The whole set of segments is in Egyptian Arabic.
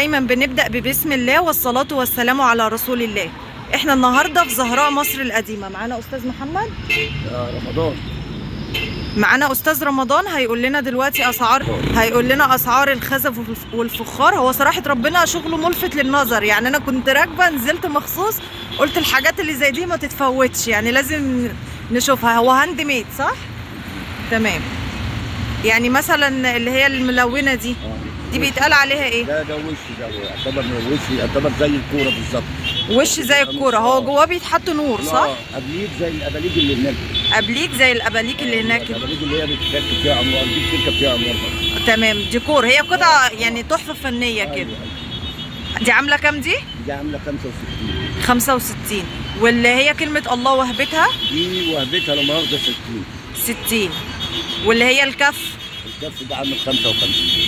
دايما بنبدأ ببسم الله والصلاة والسلام على رسول الله احنا النهاردة في زهراء مصر القديمة معانا أستاذ محمد يا رمضان معانا أستاذ رمضان هيقول لنا دلوقتي أسعار هيقول لنا أسعار الخزف والف- والفخار هو صراحة ربنا شغله ملفت للنظر يعني أنا كنت راكبة نزلت مخصوص قلت الحاجات اللي زي دي ما تتفوتش يعني لازم نشوفها هو هاند ميد صح؟ تمام يعني مثلا اللي هي الملونة دي دي بيتقال عليها ايه؟ ده ده وش ده يعتبر وش يعتبر زي الكوره بالظبط وش زي الكوره هو جواه بيتحط نور صح؟ لا، قبليك زي الاباليج اللي هناك قبليك زي الاباليك اللي هناك الاباليج اللي هي بتتفك فيها انوار دي بتركب فيها انوار برضه. تمام ديكور هي قطعه يعني تحفه فنيه كده دي عامله كام دي؟ دي عامله 65 65 واللي هي كلمه الله وهبتها دي وهبتها لما واخده 60 60 واللي هي الكف الكف ده عامل 55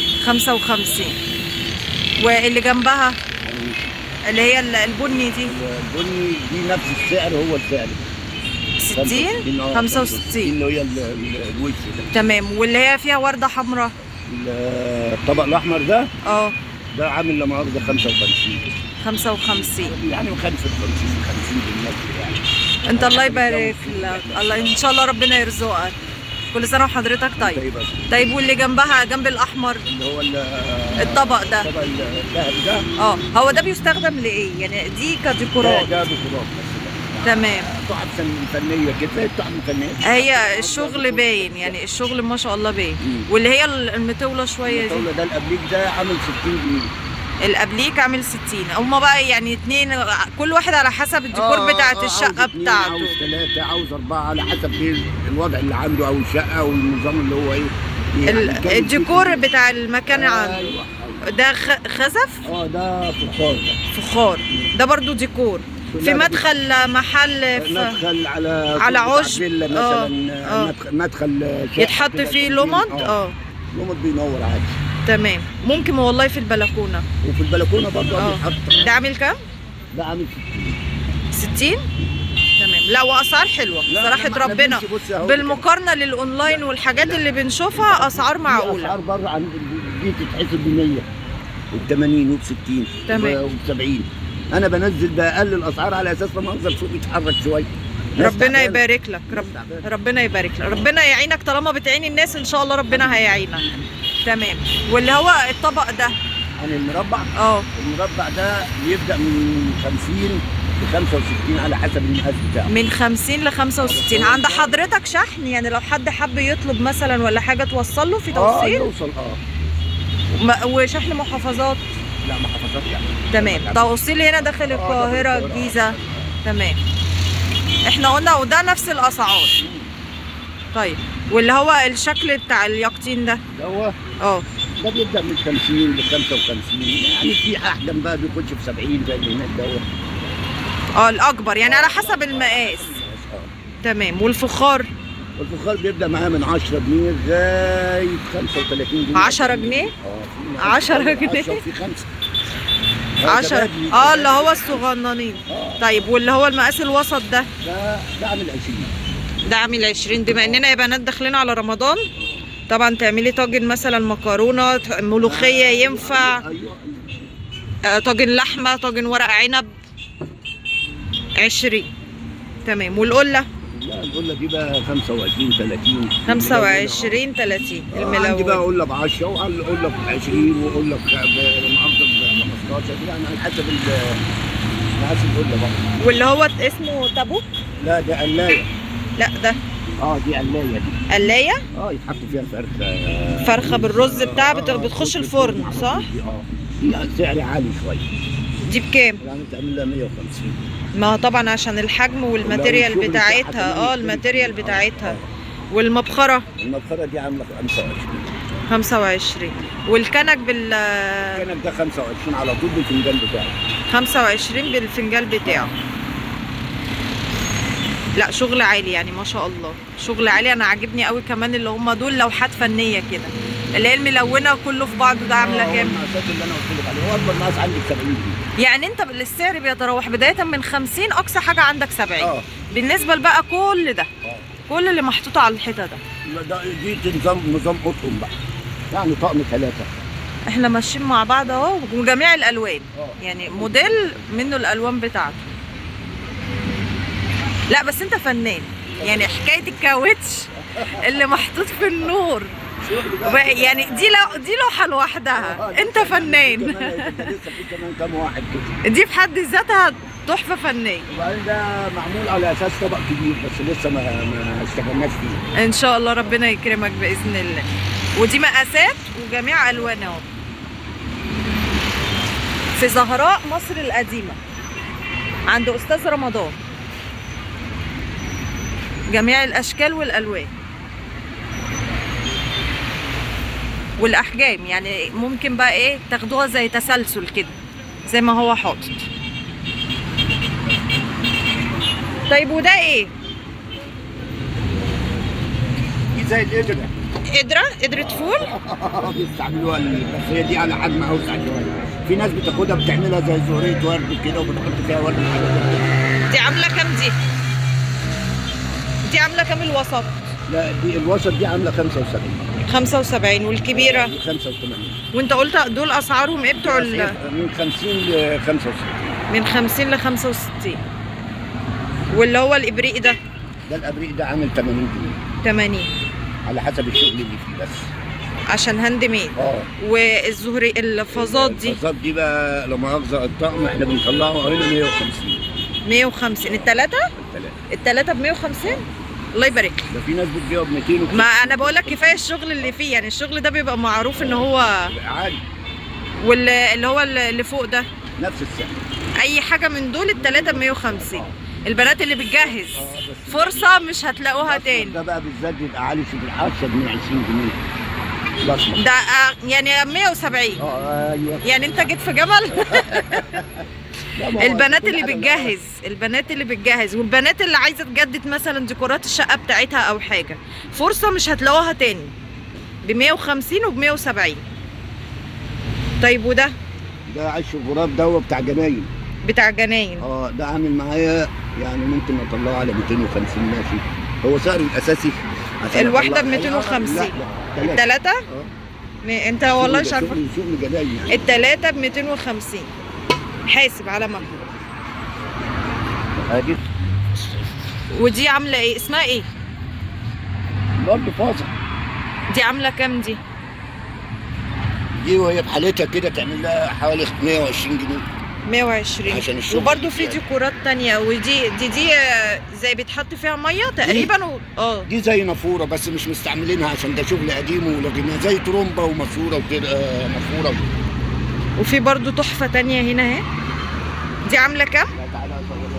55 واللي جنبها اللي هي ال- البني دي البني دي نفس السعر هو السعر 60 آه، 65 اللي هي ال- ال- الوش ده تمام واللي هي فيها ورده حمراء الطبق الاحمر ده اه ده عامل لما واخده 55 55 يعني 55 50 بالمثل يعني انت الله يبارك لك الله ان شاء الله ربنا يرزقك كل سنه وحضرتك طيب طيب بس. طيب واللي جنبها جنب الاحمر اللي هو ال- الطبق ده. الطبق الذهبي ده اه هو ده بيستخدم لايه يعني دي ده كديكورات ده ديكورات بس تمام تحف فنيه كده زي التحف الفنيه هي الشغل باين يعني الشغل ما شاء الله باين مم. واللي هي المطوله شويه دي الطاوله ده الابليك ده عامل 60 جنيه الابليك عامل 60 هما بقى يعني اتنين كل واحد على حسب الديكور آه، بتاعت آه، الشقه عاوز اتنين، بتاعته عاوز ثلاثه عاوز اربعه على حسب ايه الوضع اللي عنده او الشقه او النظام اللي هو ايه ال- يعني كان الديكور فيه- بتاع المكان عنده ايوه ده خ- خزف اه ده فخار ده فخار ده برضو ديكور في لا، ده مدخل محل في مدخل على على بتاع عشب. فيلا آه، مثلا آه. مدخل, مدخل شقة يتحط كده فيه جنبين. لمض اه لمض بينور عادي تمام ممكن والله في البلكونه وفي البلكونه برضه اه بيتحط ده عامل كام ده عامل 60 60 تمام لا واسعار حلوه لا، صراحه ما احنا ربنا بنمشي بص أهو بالمقارنه للاونلاين والحاجات اللي بنشوفها اسعار معقوله اسعار بره عن دي تتحسب ب 100 وب 80 وب 60 تمام. وب 70 انا بنزل بقلل الاسعار على اساس لما انزل السوق يتحرك شويه ناس ربنا تعبانة. يبارك لك رب ربنا يبارك لك ربنا يعينك طالما بتعين الناس ان شاء الله ربنا هيعينك تمام واللي هو الطبق ده عن المربع اه المربع ده بيبدا من 50 ل 65 على حسب المقاس بتاعه من 50 ل 65 عند حضرتك شحن يعني لو حد حب يطلب مثلا ولا حاجه توصل له في اه توصيل يوصل اه م- وشحن محافظات لا محافظات يعني تمام توصيل هنا داخل داخل القاهره القاهرة. الجيزه تمام احنا قلنا وده نفس الاسعار طيب واللي هو الشكل بتاع اليقطين ده ده هو اه ده بيبدا من 50 ل 55 يعني في احجم بقى بيخش في 70 زي اللي هناك دوت اه الاكبر يعني على حسب المقاس آه. تمام والفخار والفخار بيبدا معاه من 10 جنيه لغايه 35 جنيه 10 جنيه اه في 10 10 جنيه. وفي 5 10 اه اللي هو الصغننين آه. طيب واللي هو المقاس الوسط ده ده ده عامل 20 ده عامل 20 بما اننا يا بنات داخلين على رمضان طبعا تعملي طاجن مثلا مكرونه ط- ملوخيه ينفع ايوه آه، طاجن لحمه طاجن ورق عنب 20 تمام والقله لا القله دي بقى 25 30 25 30 آه، عندي بقى الملون قله ب 10 وقله ب 20 وقله ب 15 يعني على حسب ال على حسب القله بقى واللي هو اسمه تابو لا ده قلايه لا ده اه دي قلايه دي قلايه اه يتحط فيها فرخه فرخه بالرز بتاعها بت- آه، بتخش آه، الفرن صح دي اه دي سعر عالي شويه دي بكام يعني تعمل لها 150 ما هو طبعا عشان الحجم والماتيريال الشغل بتاعتها بتاعها اه كمان الماتيريال يختلف. بتاعتها آه. والمبخره المبخره دي عامله 25 25 والكنك بال كانت ده 25 على طول بالفنجان بتاعه 25 بالفنجان بتاعه لا شغل عالي يعني ما شاء الله شغل عالي انا عاجبني قوي كمان اللي هم دول لوحات فنيه كده اللي هي الملونه كله في بعضه ده عامله آه، هو كام المقاسات اللي انا قلت لك عليه هو اكبر مقاس عندي 70 جنيه يعني انت السعر بيتراوح بدايه من 50 اقصى حاجه عندك 70 اه بالنسبه لبقى كل ده اه كل اللي محطوط على الحيطه ده لا، ده دي نظام نظام قطن بقى يعني طقم ثلاثه احنا ماشيين مع بعض اهو وجميع الالوان اه يعني موديل منه الالوان بتاعته لا بس انت فنان يعني حكايه الكاوتش اللي محطوط في النور شغل وب- يعني دي لو دي لوحه لوحدها انت فنان كمان ده لسه في كمان كام واحد كده دي في حد ذاتها تحفه فنيه وبعدين ده معمول على اساس طبق كبير بس لسه ما ما اشتغلناش فيه ان شاء الله ربنا يكرمك باذن الله ودي مقاسات وجميع الوان اهو في زهراء مصر القديمه عند استاذ رمضان جميع الاشكال والالوان والاحجام يعني ممكن بقى ايه تاخدوها زي تسلسل كده زي ما هو حاطط طيب وده ايه دي زي القدرة قدره قدره فول بيستعملوها ال- بس هي دي على حجم اوسع شويه في ناس بتاخدها بتعملها زي زهريه ورد كده وبتحط فيها ورد وحاجات كده. دي عامله كام دي دي عامله كام الوسط لا دي الوسط دي عامله 75 75 والكبيره دي 85 وانت قلت دول اسعارهم ايه بتوع ال- من 50 ل 65 من 50 ل 65 واللي هو الابريق ده ده الابريق ده عامل 80 جنيه 80 على حسب الشغل اللي فيه بس عشان هاند ميد اه والزهري الفازات دي الفازات دي بقى لو مؤاخذه الطقم احنا بنطلعه هنا 150 150 التلاتة الثلاثه التلاتة ب 150 الله يبارك لك. ده في ناس بتبيعه ب 200 وكده. ما انا بقول لك كفايه الشغل اللي فيه يعني الشغل ده بيبقى معروف ان هو عالي واللي اللي هو اللي فوق ده نفس السعر اي حاجه من دول التلاتة ب 150 البنات اللي بتجهز اه بس فرصه مش هتلاقوها تاني ده بقى بالذات بيبقى عالي في الحاشة من 20 جنيه الاسمر ده آه، يعني 170 اه ايوه يعني انت جيت في جمل لا، ما هو البنات كل اللي حاجة بتجهز البنات اللي بتجهز والبنات اللي عايزه تجدد مثلا ديكورات الشقه بتاعتها او حاجه فرصه مش هتلاقوها تاني ب 150 وب 170 طيب وده ده عيش الغراب ده بتاع جناين بتاع جناين اه ده عامل معايا يعني ممكن اطلعه على 250 ماشي هو سعره الاساسي عشان الواحدة أطلعه- ب 250. لا لا ثلاثة. التلاتة اه م- انت والله مش عارفه شغل شغل جناين يعني التلاتة ب 250 حاسب على مهله ادي ودي عامله ايه اسمها ايه برضه فاصل دي عامله كام دي دي وهي بحالتها كده تعمل لها حوالي 120 جنيه 120 عشان الشغل وبرده في يعني. ديكورات تانية ودي دي دي آه، زي بيتحط فيها ميه تقريبا و... اه دي زي نافوره بس مش مستعملينها عشان ده شغل قديم ولكنها زي ترومبا وماسوره وكده آه، نافوره وفي برضو تحفه تانية هنا اهي دي عامله كام لا تعالى أصورها.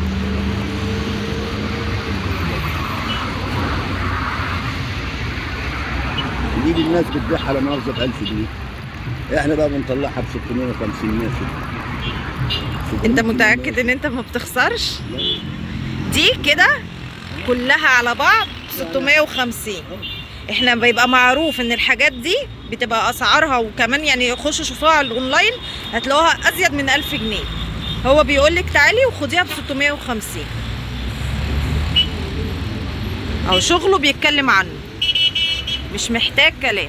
دي اللي الناس بتبيعها على مؤاخذه ب 1000 جنيه احنا بقى بنطلعها ب 650 ماشي انت متاكد ان انت ما بتخسرش دي كده كلها على بعض 650 احنا بيبقى معروف ان الحاجات دي بتبقى اسعارها وكمان يعني خشوا شوفوها على الاونلاين هتلاقوها ازيد من 1000 جنيه هو بيقول لك تعالي وخديها ب 650 او شغله بيتكلم عنه مش محتاج كلام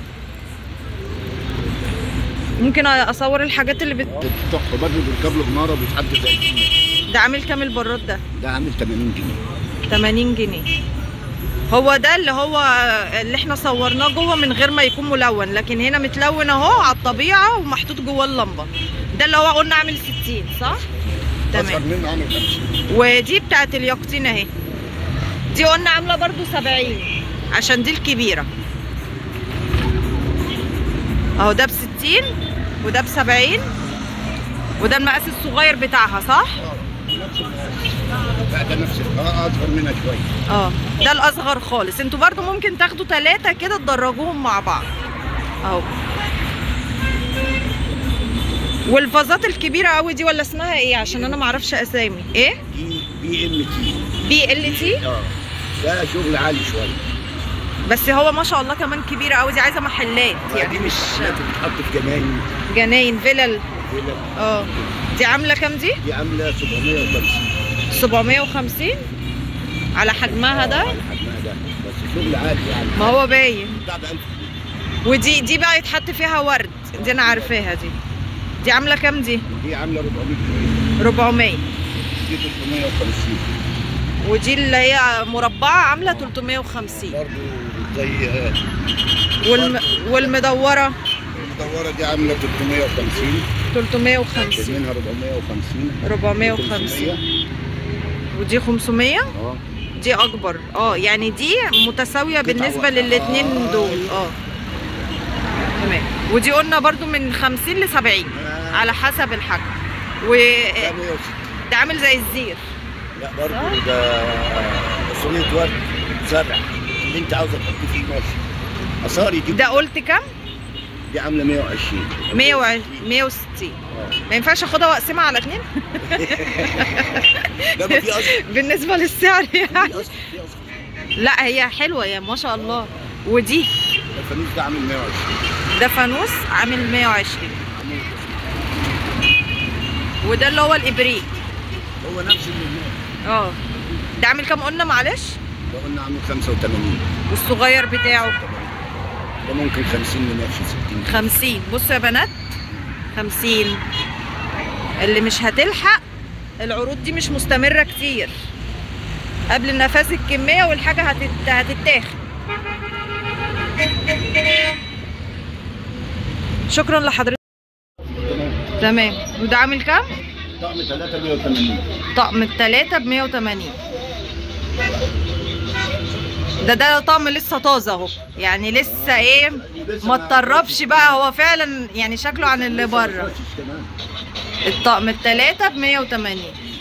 ممكن اصور الحاجات اللي بت... تحفه برضه بيركب له مناره بيتحط زي الفيل. ده عامل كام البراد ده ده عامل 80 جنيه 80 جنيه هو ده اللي هو اللي احنا صورناه جوه من غير ما يكون ملون لكن هنا متلون اهو على الطبيعه ومحطوط جوه اللمبه ده اللي هو قلنا عامل 60 صح اصغر تمام منه عامل 50 ودي بتاعت اليقطين اهي دي قلنا عامله برضو 70 عشان دي الكبيره اهو ده ب 60 وده ب 70 وده المقاس الصغير بتاعها صح نفس المقاس. لا ده نفس اه اصغر منها شويه اه ده الاصغر خالص انتوا برضو ممكن تاخدوا ثلاثة كده تدرجوهم مع بعض اهو والفازات الكبيرة قوي دي ولا اسمها ايه عشان انا معرفش اسامي ايه دي بي ام تي بي ال تي اه ده شغل عالي شويه بس هو ما شاء الله كمان كبيرة قوي دي عايزة محلات دي يعني مش مش بتتحط في جناين جناين فيلل فيلا. اه دي عاملة كام دي دي عامله 750 750 على حجمها ده على حجمها ده بس شغل عالي يعني ما هو باين بتاع ب 1000 ودي دي بقى يتحط فيها ورد دي انا عارفاها دي دي عامله كام دي دي عامله 400 جنيه 400 دي 350 ودي اللي هي مربعه عامله 350 برضه زي آه، والم... والمدوره المدوره دي عامله 350 350 منها 450 450 500. ودي 500 اه دي اكبر اه يعني دي متساويه قطعة بالنسبه واحدة. للاتنين آه. دول اه تمام ودي قلنا برضو من 50 ل 70 آه. على حسب الحجم ده وده 160 عامل زي الزير لا برضه ده صينية ورد زرع اللي انت عاوزه تحط فيه ماشي اثاري دي ده قلت كام دي عامله 120 120 160 آه. ما ينفعش اخدها واقسمها على اتنين ده ما في اصل بالنسبه للسعر في يعني اصل في اصل لا هي حلوه يا ما شاء الله ودي الفانوس ده عامل 120 ده فانوس عامل 120 وده اللي هو الابريق هو نفس اللي هناك اه ده عامل كام قلنا معلش ده قلنا عامل 85 والصغير بتاعه ده ممكن 50 من 60 50 بصوا يا بنات 50 اللي مش هتلحق العروض دي مش مستمرة كتير قبل نفاذ الكمية والحاجة هتت... هتتاخد شكرا لحضرتك تمام تمام وده عامل كام؟ طقم 3 180 طقم التلاتة ب 180 ده ده طقم لسه طازة اهو يعني لسه ايه ما اتطربش بقى هو فعلا يعني شكله عن اللي بره الطقم التلاتة ب 180